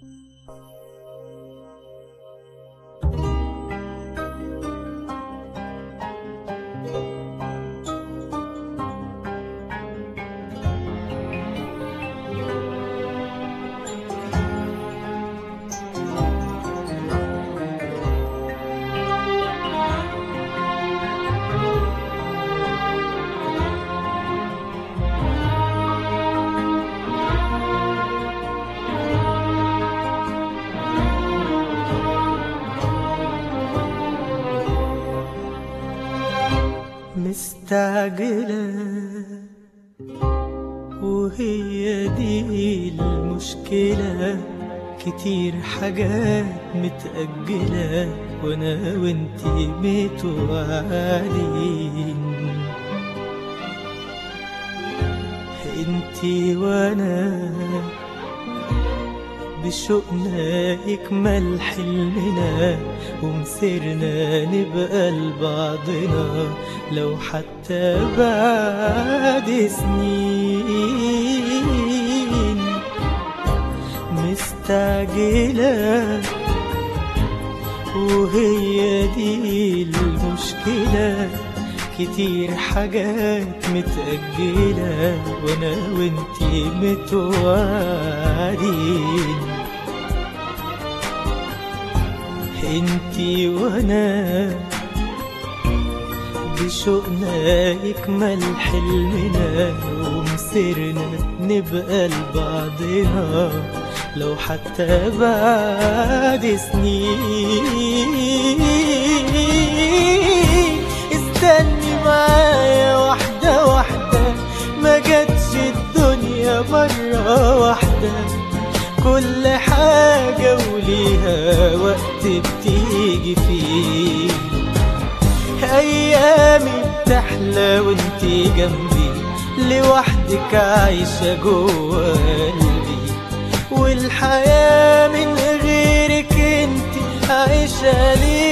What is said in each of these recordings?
مستعجلة وهي دي المشكلة كتير حاجات متأجلة وانا وانتي متوعدين انتي وانا بشوقنا يكمل حلمنا ومسيرنا نبقى لبعضنا لو حتى بعد سنين مستعجلة وهي دي المشكلة كتير حاجات متأجلة وانا وانتي متوعدين انتي وانا بشوقنا يكمل حلمنا ومسيرنا نبقى لبعضنا لو حتى بعد سنين استني معايا واحدة واحدة ما جاتش الدنيا مرة واحدة كل حاجة وليها وقت بتيجي فيه أيامي بتحلى وانتي جنبي لوحدك عايشة جوا قلبي والحياة من غيرك انتي عايشة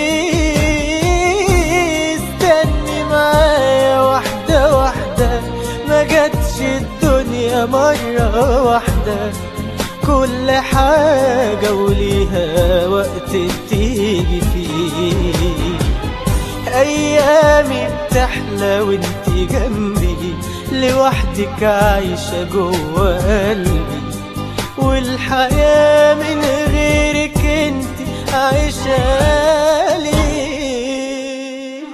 ليه استني معايا واحدة واحدة ما جاتش الدنيا مرة واحدة كل حاجة وليها وقت بتيجي فيه أيامي بتحلى وانتي جنبي لوحدك عايشة جوا قلبي والحياة من غيرك انتي عايشة ليه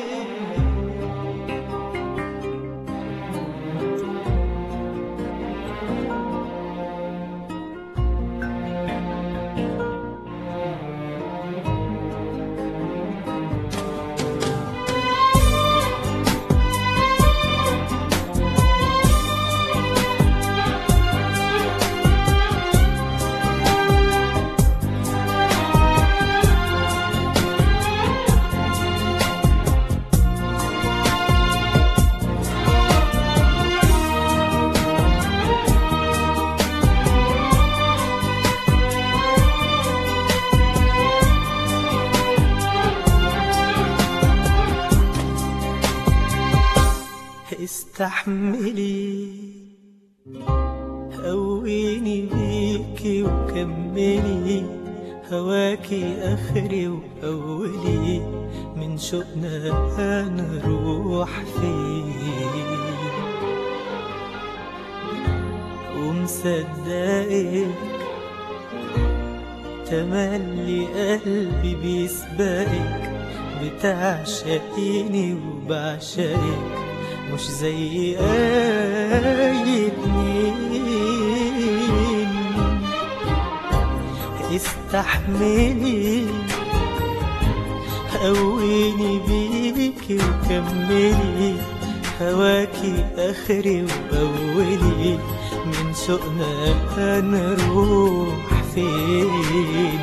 استحملي هويني بيكي وكملي هواكي اخري واولي من شوقنا هنروح فين ومصدقك تملي قلبي بيسبقك بتعشقيني وبعشقك مش زي اي اتنين استحملي قويني بيكي وكملي هواكي اخري واولي من سوقنا هنروح فين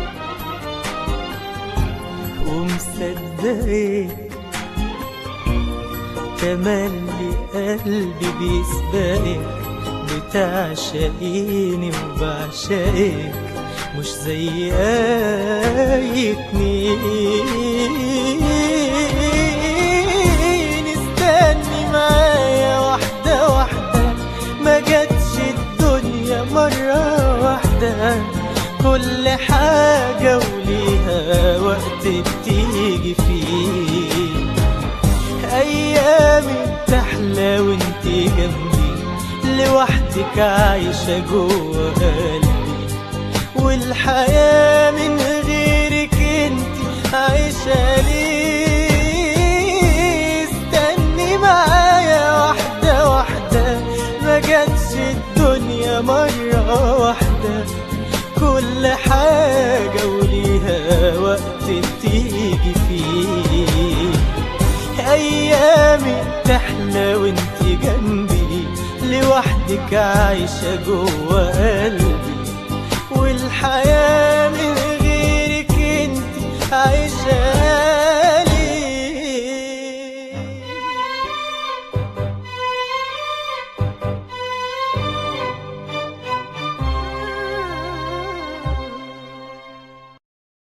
ومصدقك تملي قلبي بيسبقك بتعشقيني وبعشقك مش زي اي اتنين استني معايا واحدة واحدة ما جاتش الدنيا مرة واحدة كل حاجة وليها وقت بتيجي فيه أيامي تحلى وانت جنبي لوحدك عايشة جوه قلبي والحياة من غيرك انت عايشة ليه استني معايا واحدة واحدة ما جاتش الدنيا مرة واحدة كل حاجة وليها وقت بتيجي فيه أيامي تحلى وانت جنبي لوحدك عايشة جوه قلبي والحياة